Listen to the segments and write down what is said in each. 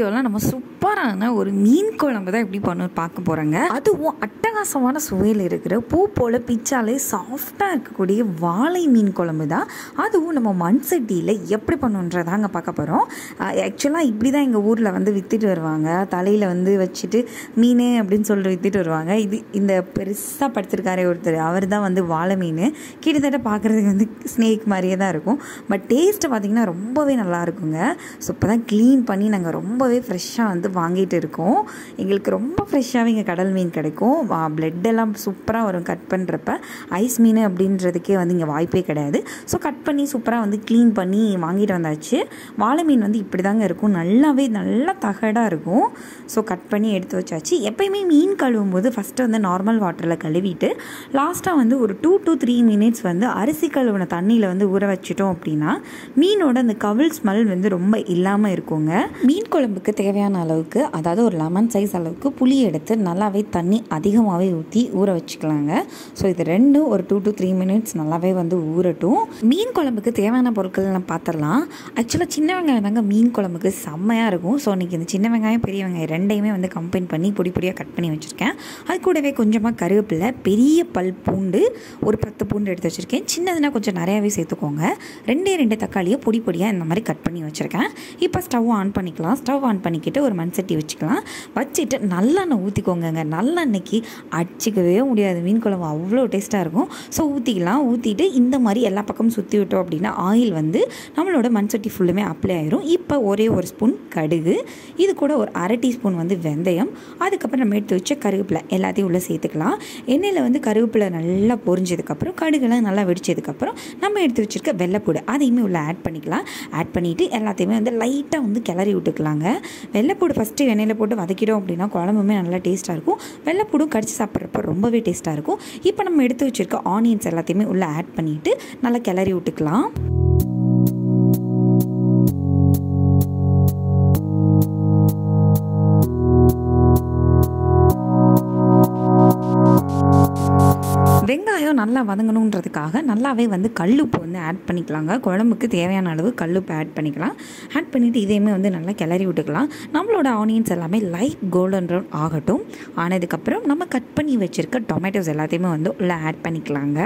வீடியோவில் நம்ம சூப்பரான ஒரு மீன் குழம்பு தான் எப்படி பண்ணு பார்க்க போகிறோங்க அதுவும் அட்டகாசமான சுவையில் இருக்கிற பூ போல் பிச்சாலே சாஃப்டாக இருக்கக்கூடிய வாழை மீன் குழம்பு தான் அதுவும் நம்ம மண் சட்டியில் எப்படி பண்ணுன்றதாங்க பார்க்க போகிறோம் ஆக்சுவலாக இப்படி தான் எங்கள் ஊரில் வந்து விற்றுட்டு வருவாங்க தலையில் வந்து வச்சுட்டு மீன் அப்படின்னு சொல்லிட்டு விற்றுட்டு வருவாங்க இது இந்த பெருசாக படுத்திருக்காரே ஒருத்தர் அவர் தான் வந்து வாழை மீன் கிட்டத்தட்ட பார்க்குறதுக்கு வந்து ஸ்னேக் மாதிரியே தான் இருக்கும் பட் டேஸ்ட்டு பார்த்திங்கன்னா ரொம்பவே நல்லா இருக்குங்க ஸோ இப்போ தான் க்ளீன் பண்ணி நாங்கள் ரொம்பவே ஃப்ரெஷ்ஷாக வந்து வாங்கிட்டு இருக்கோம் எங்களுக்கு ரொம்ப ஃப்ரெஷ்ஷாகவே இங்கே கடல் மீன் கிடைக்கும் பிளட் எல்லாம் சூப்பராக வரும் கட் பண்ணுறப்ப ஐஸ் மீன் அப்படின்றதுக்கே வந்து இங்கே வாய்ப்பே கிடையாது ஸோ கட் பண்ணி சூப்பராக வந்து க்ளீன் பண்ணி வாங்கிட்டு வந்தாச்சு வாழை மீன் வந்து இப்படி தாங்க இருக்கும் நல்லாவே நல்லா தகடாக இருக்கும் ஸோ கட் பண்ணி எடுத்து வச்சாச்சு எப்பயுமே மீன் கழுவும் போது ஃபஸ்ட்டு வந்து நார்மல் வாட்டரில் கழுவிட்டு லாஸ்ட்டாக வந்து ஒரு டூ டு த்ரீ மினிட்ஸ் வந்து அரிசி கழுவின தண்ணியில் வந்து ஊற வச்சிட்டோம் அப்படின்னா மீனோட அந்த கவிழ் ஸ்மெல் வந்து ரொம்ப இல்லாமல் இருக்குங்க மீன் குழம்புக்கு தேவையான அளவுக்கு அதாவது ஒரு லெமன் சைஸ் அளவுக்கு புளி எடுத்து நல்லாவே தண்ணி அதிகமாகவே ஊற்றி ஊற வச்சுக்கலாங்க ஸோ இது ரெண்டும் ஒரு டூ டு த்ரீ மினிட்ஸ் நல்லாவே வந்து ஊறட்டும் மீன் குழம்புக்கு தேவையான பொருட்கள் நம்ம பார்த்துடலாம் ஆக்சுவலாக சின்ன வெங்காயம் தாங்க மீன் குழம்புக்கு செம்மையாக இருக்கும் ஸோ இன்றைக்கி இந்த சின்ன வெங்காயம் பெரிய வெங்காயம் ரெண்டையுமே வந்து கம்பைன் பண்ணி பொடி பொடியாக கட் பண்ணி வச்சுருக்கேன் அது கூடவே கொஞ்சமாக கருவேப்பிலை பெரிய பல் பூண்டு ஒரு பத்து பூண்டு எடுத்து வச்சுருக்கேன் சின்னதுனா கொஞ்சம் நிறையாவே சேர்த்துக்கோங்க ரெண்டே ரெண்டு தக்காளியை பொடி பொடியாக இந்த மாதிரி கட் பண்ணி வச்சுருக்கேன் இப்போ ஸ்டவ் ஆன் பண்ணிக்கலாம் ஸ்டவ் ஆன் பண்ணிக்கிட்டு ஒரு மண் சட்டி வச்சுக்கலாம் வச்சுட்டு நல்லெண்ணெய் ஊற்றிக்கோங்க நல்லெண்ணெய்க்கு அடிச்சிக்கவே முடியாது மீன் குழம்பு அவ்வளோ டேஸ்ட்டாக இருக்கும் ஸோ ஊற்றிக்கலாம் ஊற்றிட்டு இந்த மாதிரி எல்லா பக்கமும் சுற்றி விட்டோம் அப்படின்னா ஆயில் வந்து நம்மளோட மண் சட்டி ஃபுல்லுமே அப்ளை ஆயிரும் இப்போ ஒரே ஒரு ஸ்பூன் கடுகு இது கூட ஒரு அரை டீஸ்பூன் வந்து வெந்தயம் அதுக்கப்புறம் நம்ம எடுத்து வச்ச கருவேப்பிலை எல்லாத்தையும் உள்ளே சேர்த்துக்கலாம் எண்ணெயில் வந்து கருவேப்பிலை நல்லா பொரிஞ்சதுக்கப்புறம் கடுகுலாம் நல்லா வெடிச்சதுக்கப்புறம் நம்ம எடுத்து வச்சுருக்க வெள்ளைப்பூடு அதையுமே உள்ளே ஆட் பண்ணிக்கலாம் ஆட் பண்ணிவிட்டு எல்லாத்தையுமே வந்து லைட்டாக வந்து கிளறி விட்டுக்கலாங்க வெள்ளைப்பூடு ஃபஸ்ட்டு எண்ணெயில் போட்டு வதக்கிட்டோம் அப்படின்னா குழம்புமே நல்லா டேஸ்ட்டாக இருக்கும் வெள்ளைப்பூடும் கடிச்சு சாப்பிட்றப்ப ரொம்பவே டேஸ்ட்டாக இருக்கும் இப்போ நம்ம எடுத்து வச்சுருக்க ஆனியன்ஸ் எல்லாத்தையுமே உள்ளே ஆட் பண்ணிவிட்டு நல்லா கிளறி விட்டுக்கலாம் வெங்காயம் நல்லா வதங்கணுன்றதுக்காக நல்லாவே வந்து கல்லுப்பு வந்து ஆட் பண்ணிக்கலாங்க குழம்புக்கு தேவையான அளவு கல்லுப்பு ஆட் பண்ணிக்கலாம் ஆட் பண்ணிவிட்டு இதையுமே வந்து நல்லா கிளறி விட்டுக்கலாம் நம்மளோட ஆனியன்ஸ் எல்லாமே லைட் கோல்டன் ப்ரௌன் ஆகட்டும் ஆனதுக்கப்புறம் நம்ம கட் பண்ணி வச்சுருக்க டொமேட்டோஸ் எல்லாத்தையுமே வந்து உள்ளே ஆட் பண்ணிக்கலாங்க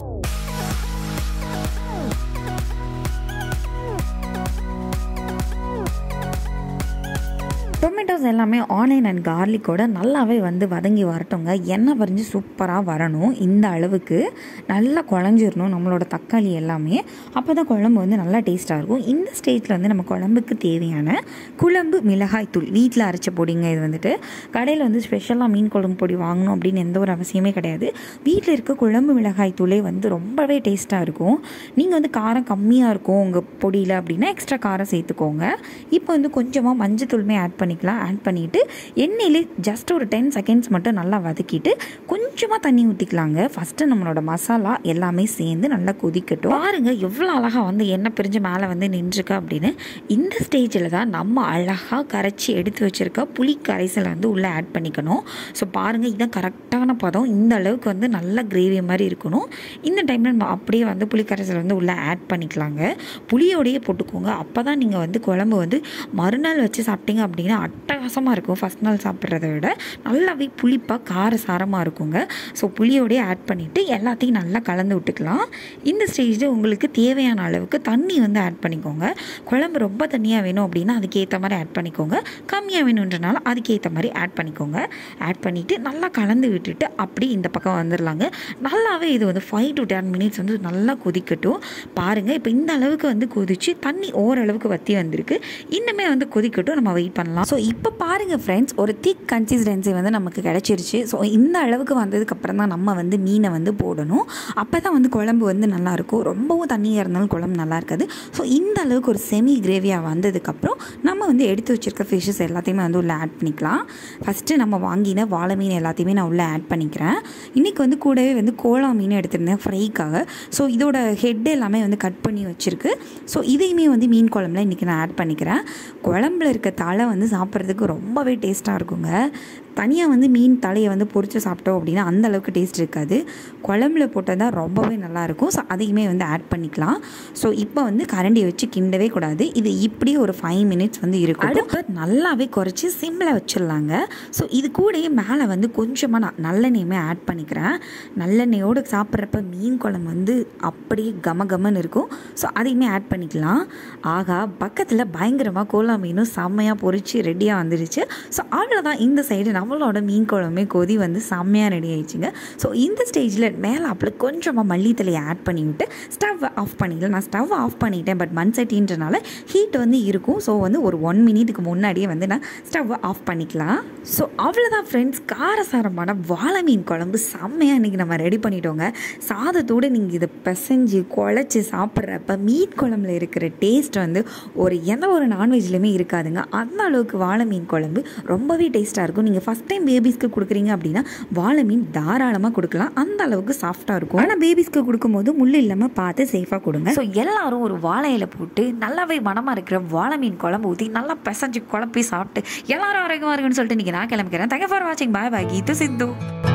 டொமேட்டோஸ் எல்லாமே ஆனியன் அண்ட் கார்லிக்கோட நல்லாவே வந்து வதங்கி வரட்டுங்க எண்ணெய் பறிஞ்சு சூப்பராக வரணும் இந்த அளவுக்கு நல்லா குழஞ்சிடணும் நம்மளோட தக்காளி எல்லாமே அப்போ தான் குழம்பு வந்து நல்லா டேஸ்ட்டாக இருக்கும் இந்த ஸ்டேஜில் வந்து நம்ம குழம்புக்கு தேவையான குழம்பு மிளகாய் தூள் வீட்டில் அரைச்ச பொடிங்க இது வந்துட்டு கடையில் வந்து ஸ்பெஷலாக மீன் குழம்பு பொடி வாங்கணும் அப்படின்னு எந்த ஒரு அவசியமே கிடையாது வீட்டில் இருக்க குழம்பு மிளகாய் தூளே வந்து ரொம்பவே டேஸ்ட்டாக இருக்கும் நீங்கள் வந்து காரம் கம்மியாக இருக்கும் உங்கள் பொடியில் அப்படின்னா எக்ஸ்ட்ரா காரம் சேர்த்துக்கோங்க இப்போ வந்து கொஞ்சமாக மஞ்சள் தூளுமே ஆட் பண்ணி பண்ணிக்கலாம் ஆட் பண்ணிவிட்டு எண்ணெயிலே ஜஸ்ட் ஒரு டென் செகண்ட்ஸ் மட்டும் நல்லா வதக்கிட்டு கொஞ்சமாக தண்ணி ஊற்றிக்கலாங்க ஃபஸ்ட்டு நம்மளோட மசாலா எல்லாமே சேர்ந்து நல்லா கொதிக்கட்டும் பாருங்கள் எவ்வளோ அழகாக வந்து எண்ணெய் பிரிஞ்சு மேலே வந்து நின்றுருக்கு அப்படின்னு இந்த ஸ்டேஜில் தான் நம்ம அழகாக கரைச்சி எடுத்து வச்சுருக்க புளி கரைசலை வந்து உள்ளே ஆட் பண்ணிக்கணும் ஸோ பாருங்கள் இதான் கரெக்டான பதம் இந்த அளவுக்கு வந்து நல்ல கிரேவி மாதிரி இருக்கணும் இந்த டைமில் நம்ம அப்படியே வந்து புளி கரைசல் வந்து உள்ளே ஆட் பண்ணிக்கலாங்க புளியோடையே போட்டுக்கோங்க அப்போ தான் நீங்கள் வந்து குழம்பு வந்து மறுநாள் வச்சு சாப்பிட்டீங்க அப்படின்னா அட்டகாசமாக இருக்கும் ஃபஸ்ட் நாள் சாப்பிட்றத விட நல்லாவே புளிப்பாக கார சாரமாக இருக்குங்க ஸோ புளியோடய ஆட் பண்ணிவிட்டு எல்லாத்தையும் நல்லா கலந்து விட்டுக்கலாம் இந்த ஸ்டேஜில் உங்களுக்கு தேவையான அளவுக்கு தண்ணி வந்து ஆட் பண்ணிக்கோங்க குழம்பு ரொம்ப தண்ணியாக வேணும் அப்படின்னா அதுக்கேற்ற மாதிரி ஆட் பண்ணிக்கோங்க கம்மியாக வேணுன்றனால அதுக்கேற்ற மாதிரி ஆட் பண்ணிக்கோங்க ஆட் பண்ணிவிட்டு நல்லா கலந்து விட்டுட்டு அப்படி இந்த பக்கம் வந்துடலாங்க நல்லாவே இது வந்து ஃபைவ் டு டென் மினிட்ஸ் வந்து நல்லா கொதிக்கட்டும் பாருங்கள் இப்போ இந்த அளவுக்கு வந்து கொதிச்சு தண்ணி ஓரளவுக்கு வற்றி வந்திருக்கு இன்னுமே வந்து கொதிக்கட்டும் நம்ம வெயிட் பண்ணலாம் ஸோ இப்போ பாருங்கள் ஃப்ரெண்ட்ஸ் ஒரு திக் கன்சிஸ்டன்சி வந்து நமக்கு கிடச்சிருச்சு ஸோ இந்த அளவுக்கு வந்ததுக்கப்புறம் தான் நம்ம வந்து மீனை வந்து போடணும் அப்போ தான் வந்து குழம்பு வந்து நல்லாயிருக்கும் ரொம்பவும் தண்ணியாக இருந்தாலும் குழம்பு நல்லா இருக்காது ஸோ இந்த அளவுக்கு ஒரு செமி கிரேவியாக வந்ததுக்கப்புறம் நம்ம வந்து எடுத்து வச்சுருக்க ஃபிஷ்ஷஸ் எல்லாத்தையுமே வந்து உள்ளே ஆட் பண்ணிக்கலாம் ஃபஸ்ட்டு நம்ம வாங்கின வாழை மீன் எல்லாத்தையுமே நான் உள்ளே ஆட் பண்ணிக்கிறேன் இன்றைக்கி வந்து கூடவே வந்து கோலா மீன் எடுத்திருந்தேன் ஃப்ரைக்காக ஸோ இதோட ஹெட் எல்லாமே வந்து கட் பண்ணி வச்சுருக்கு ஸோ இதையுமே வந்து மீன் குழம்புல இன்றைக்கி நான் ஆட் பண்ணிக்கிறேன் குழம்புல இருக்க தலை வந்து சாப்பிட்றதுக்கு ரொம்பவே டேஸ்ட்டாக இருக்குங்க தனியாக வந்து மீன் தலையை வந்து பொரித்து சாப்பிட்டோம் அப்படின்னா அந்த அளவுக்கு டேஸ்ட் இருக்காது குழம்புல போட்டால் தான் ரொம்பவே நல்லாயிருக்கும் ஸோ அதையுமே வந்து ஆட் பண்ணிக்கலாம் ஸோ இப்போ வந்து கரண்டியை வச்சு கிண்டவே கூடாது இது இப்படியே ஒரு ஃபைவ் மினிட்ஸ் வந்து இருக்கும் அடுப்பை நல்லாவே குறைச்சி சிம்மில் வச்சிடலாங்க ஸோ இது கூடயே மேலே வந்து கொஞ்சமாக நான் நல்லெண்ணெயுமே ஆட் பண்ணிக்கிறேன் நல்லெண்ணெயோடு சாப்பிட்றப்ப மீன் குழம்பு வந்து அப்படியே கம கமன்னு இருக்கும் ஸோ அதையுமே ஆட் பண்ணிக்கலாம் ஆகா பக்கத்தில் பயங்கரமாக கோலா மீனும் செம்மையாக பொரிச்சு ரெடியாக வந்துருச்சு ஸோ அவ்வளோதான் இந்த சைடு நம்மளோட மீன் குழம்புமே கொதி வந்து செம்மையாக ரெடி ஆயிடுச்சுங்க ஸோ இந்த ஸ்டேஜில் மேலே அப்படி கொஞ்சமாக மல்லித்தலையை ஆட் பண்ணி விட்டு ஸ்டவ் ஆஃப் பண்ணிக்கலாம் நான் ஸ்டவ் ஆஃப் பண்ணிட்டேன் பட் மண் சட்டின்றனால ஹீட் வந்து இருக்கும் ஸோ வந்து ஒரு ஒன் மினிட்டுக்கு முன்னாடியே வந்து நான் ஸ்டவ் ஆஃப் பண்ணிக்கலாம் ஸோ அவ்வளோதான் ஃப்ரெண்ட்ஸ் காரசாரமான வாழை மீன் குழம்பு செம்மையாக இன்றைக்கி நம்ம ரெடி பண்ணிட்டோங்க சாதத்தோடு நீங்கள் இதை பிசைஞ்சு குழச்சி சாப்பிட்றப்ப மீன் குழம்புல இருக்கிற டேஸ்ட் வந்து ஒரு எந்த ஒரு நான்வெஜ்லையுமே இருக்காதுங்க அந்த அளவுக்கு வாழை மீன் குழம்பு ரொம்பவே டேஸ்ட்டாக இருக்கும் நீங்கள் ஃபஸ்ட் டைம் பேபிஸ்க்கு கொடுக்குறீங்க அப்படின்னா வாழை மீன் தாராளமாக கொடுக்கலாம் அந்த அளவுக்கு சாஃப்டாக இருக்கும் ஆனால் பேபிஸ்க்கு கொடுக்கும்போது முள் இல்லாமல் பார்த்து சேஃபாக கொடுங்க ஸோ எல்லாரும் ஒரு வாழை இலை போட்டு நல்லாவே மனமாக இருக்கிற வாழை மீன் குழம்பு ஊற்றி நல்லா பிசைஞ்சு குழப்பி சாப்பிட்டு எல்லாரும் ஆரோக்கியமாக இருக்குன்னு சொல்லிட்டு இன்றைக்கி நான் கிளம்பிக்கிறேன் தேங்க் ஃபார் வாட்சிங் பாய் பாய் கீத்து சித்து